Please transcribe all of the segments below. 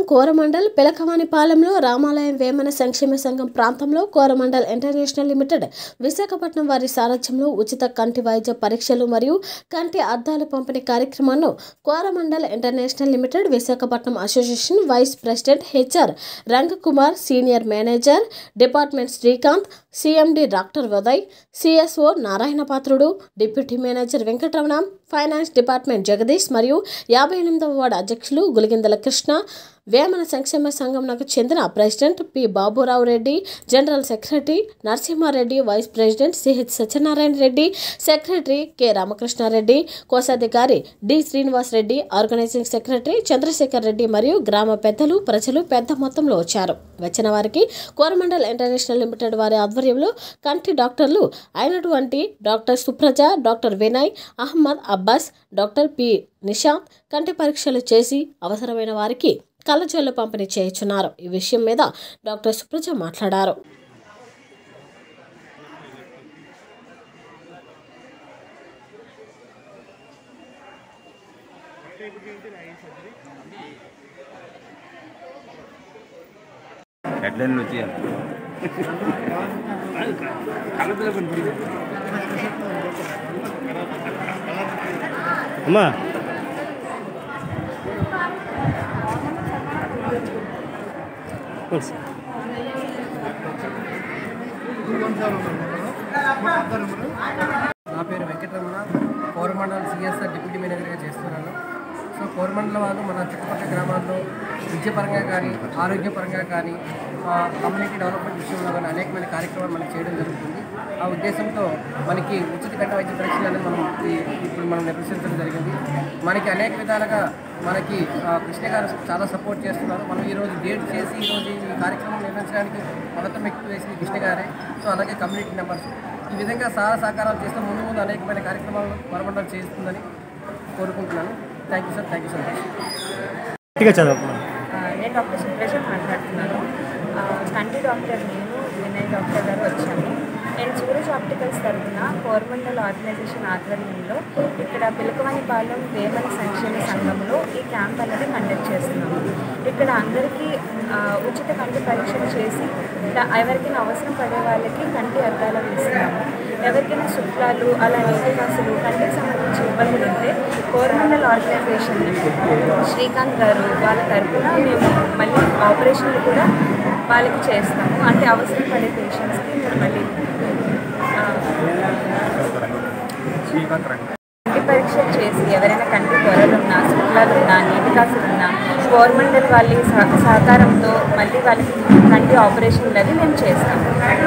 కోరమండల్ పిలకవానిపాలెంలో రామాలయం వేమన సంక్షేమ సంఘం ప్రాంతంలో కోరమండల్ ఇంటర్నేషనల్ లిమిటెడ్ విశాఖపట్నం వారి సారథ్యంలో ఉచిత కంటి వైద్య పరీక్షలు మరియు కంటి అద్దాల పంపిణీ కార్యక్రమాన్ని Coromandel international limited Visakhapatnam association vice president HR Rangakumar senior manager department Srikanth CMD doctor Uday CSO Narayana Patrudu deputy manager Venkataramana finance department Jagadish మరియు యాభై ఎనిమిదవ వార్డు అధ్యక్షులు గులిగిందల కృష్ణ వేమన సంక్షేమ సంఘంకు చెందిన president P Baburao Reddy general secretary Narasimhareddy vice president CH Satyanarayana Reddy secretary K Ramakrishnareddy కోశాధికారి D Srinivas Reddy organising secretary Chandrasekhar Reddy మరియు గ్రామ పెద్దలు ప్రజలు పెద్ద మొత్తంలో వచ్చారు వచ్చిన వారికి కోరమండల్ ఇంటర్నేషనల్ లిమిటెడ్ వారి ఆధ్వర్యంలో కంటి డాక్టర్లు అయినటువంటి doctor Supraja doctor Vinay Ahmed Abbas doctor P Nishant కంటి పరీక్షలు చేసి అవసరమైన వారికి కళ్ళజోళ్ళు పంపిణీ చేయుచున్నారు ఈ విషయం మీద డాక్టర్ సుప్రజ మాట్లాడారు హెడ్లైన్లు వచ్చేయాలి అమ్మా నా పేరు వెంకటరమణ కోరమండలం సిఎస్ఆర్ డిప్యూటీ మేనేజర్గా చేస్తున్నాను సో కోరమండలం వాళ్ళు మన చుట్టుపక్కల గ్రామాల్లో విద్యాపరంగా కానీ ఆరోగ్యపరంగా కానీ ఆ, కమ్యూనిటీ డెవలప్మెంట్ విషయంలో కానీ అనేకమైన కార్యక్రమాలు మనం చేయడం జరుగుతుంది ఆ ఉద్దేశంతో మనకి ఉచిత గంట వైద్య పరీక్షలు అనేది మనం ఈ- ఇప్పుడు మనం నిర్వహించడం జరిగింది మనకి అనేక విధాలుగా మనకి ఆ, కృష్ణ గారు చాలా సపోర్ట్ చేస్తున్నారు మనం ఈరోజు డేట్ చేసి ఈరోజు ఈ కార్యక్రమం నిర్వహించడానికి మొదట వ్యక్తి వేసింది కృష్ణ గారే సో అలాగే కమ్యూనిటీ మెంబర్స్ ఈ విధంగా సహాయ సహకారాలు చేస్తే ముందు ముందు అనేకమైన కార్యక్రమాలు మరమండలం చేస్తుందని కోరుకుంటున్నాను thank you sir thank you so much గట్టిగా చదువు ఆ, నేను డాక్టర్ సుప్రజ మాట్లాడుతున్నాను ఆ, కంటి డాక్టర్ నేను వినయ్ డాక్టర్ గారు వచ్చాము నేను సూరజ్ ఆప్టికల్స్ తరఫున కోరమండల్ ఆర్గనైజేషన్ ఆధ్వర్యంలో ఇక్కడ పిలకవానిపాలెం వేమన సంక్షేమ సంఘంలో ఈ క్యాంప్ అనేది కండక్ట్ చేస్తున్నాము ఇక్కడ అందరికీ ఆ, ఉచిత కంటి పరీక్షలు చేసి దా- ఎవరికైనా అవసరం పడే వాళ్ళకి కంటి అద్దాలు ఇస్తున్నాము ఎవరికైనా శుక్లాలు అలా నీటికాసులు కంటికి సంబంధించి ఇబ్బందులు ఉంటే కోరమండల్ ఆర్గనైజేషన్ శ్రీకాంత్ గారు వాళ్ళ తరఫున మేము మళ్ళీ ఆపరేషన్లు కూడా వాళ్ళకి చేస్తాము అంటే అవసరం పడే పేషెంట్స్కి మేము మళ్ళీ ఆ, కంటి పరీక్షలు చేసి ఎవరైనా కంటి పొరలున్నా శుక్లాలున్నా నీటికాసులున్నా గవర్నమెంట్ వాళ్ళ సహ- సహకారంతో మళ్ళీ వాళ్ళకి కంటి ఆపరేషన్లు అది మేము చేస్తాము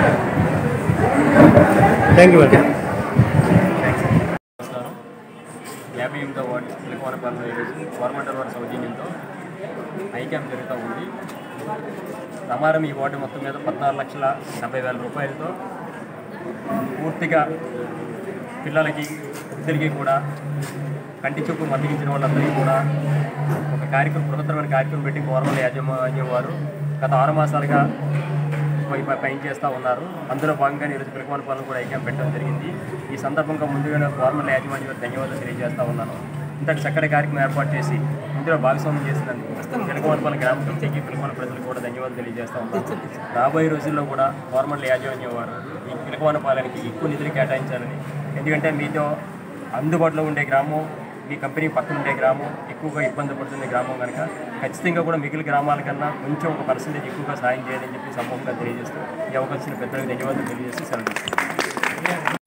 థ్యాంక్ యూ మేడం నమస్కారం యాభై ఎనిమిదో వార్డు పిలకవనపాలెంలో ఈరోజు గవర్నమెంట్ వారి సౌజన్యంతో ఐ క్యాంప్ జరుగుతూ ఉంది ప్రమారం ఈ వార్డు మొత్తం మీద పద్నాలుగు లక్షల డెబ్బై వేల రూపాయలతో పూర్తిగా పిల్లలకి వృద్ధులకి కూడా కంటి చూపు మందగించిన వాళ్ళందరికీ కూడా ఒక కార్యక్రమం బృహత్తరమైన కార్యక్రమం పెట్టి గవర్నమెంట్ యాజమాన్యం వారు గత ఆరు మాసాలుగా పై- పై- పైన చేస్తూ ఉన్నారు అందులో భాగంగా ఈరోజు పిలకవనపాలెం కూడా ఐక్యం పెట్టడం జరిగింది ఈ సందర్భంగా ముందుగానే గవర్నమెంట్ యాజమాన్యం వారికి ధన్యవాదాలు తెలియజేస్తా ఉన్నాను ఇంతటి చక్కటి కార్యక్రమం ఏర్పాటు చేసి ఇందులో భాగస్వామ్యం చేసినందుకు పిలకవనపాలెం గ్రామ కమిటీకి పిలకవన ప్రజలకు కూడా ధన్యవాదాలు తెలియజేస్తా ఉన్నాను రాబోయే రోజుల్లో కూడా గవర్నమెంట్ యాజమాన్యం వారు ఈ పిలకవనపాలెనికి ఎక్కువ నిధులు కేటాయించాలని ఎందుకంటే మీతో అందుబాటులో ఉండే గ్రామం మీ కంపెనీ పక్కన ఉండే గ్రామం ఎక్కువగా ఇబ్బంది పడుతున్న గ్రామం కనుక ఖచ్చితంగా కూడా మిగిలిన గ్రామాల కన్నా కొంచెం ఒక పర్సెంటేజ్ ఎక్కువగా సాయం చేయాలని చెప్పి సమూహంగా తెలియజేస్తూ ఈ అవకాశం పెద్దలకు ధన్యవాదాలు తెలియజేస్తూ సెలవు తీసుకుంటాను.